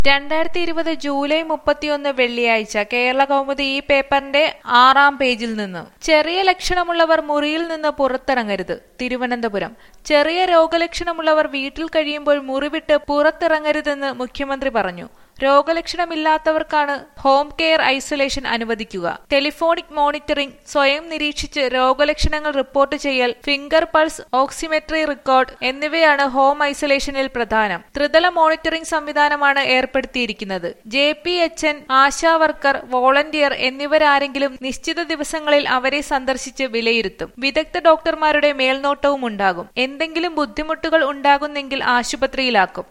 രണ്ടായിരത്തി ഇരുപത് ജൂലൈ മുപ്പത്തിയൊന്ന് വെള്ളിയാഴ്ച കേരള കൗമുദി ഈ പേപ്പറിന്റെ ആറാം പേജിൽ നിന്ന് ചെറിയ ലക്ഷണമുള്ളവർ മുറിയിൽ നിന്ന് പുറത്തിറങ്ങരുത് തിരുവനന്തപുരം ചെറിയ രോഗലക്ഷണമുള്ളവർ വീട്ടിൽ കഴിയുമ്പോൾ മുറിവിട്ട് പുറത്തിറങ്ങരുതെന്ന് മുഖ്യമന്ത്രി പറഞ്ഞു രോഗലക്ഷണമില്ലാത്തവർക്കാണ് ഹോം കെയർ ഐസൊലേഷൻ അനുവദിക്കുക ടെലിഫോണിക് മോണിറ്ററിംഗ് സ്വയം നിരീക്ഷിച്ച് രോഗലക്ഷണങ്ങൾ റിപ്പോർട്ട് ചെയ്യൽ ഫിംഗർ പൾസ് ഓക്സിമെട്രി റെക്കോർഡ് എന്നിവയാണ് ഹോം ഐസൊലേഷനിൽ പ്രധാനം ത്രിതല മോണിറ്ററിംഗ് സംവിധാനമാണ് ഏർപ്പെടുത്തിയിരിക്കുന്നത് J P H N ASHA worker volunteer എന്നിവരാരെങ്കിലും നിശ്ചിത ദിവസങ്ങളിൽ അവരെ സന്ദർശിച്ച് വിലയിരുത്തും വിദഗ്ധ ഡോക്ടർമാരുടെ മേൽനോട്ടവും ഉണ്ടാകും എന്തെങ്കിലും ബുദ്ധിമുട്ടുകൾ ഉണ്ടാകുന്നെങ്കിൽ ആശുപത്രിയിലാക്കും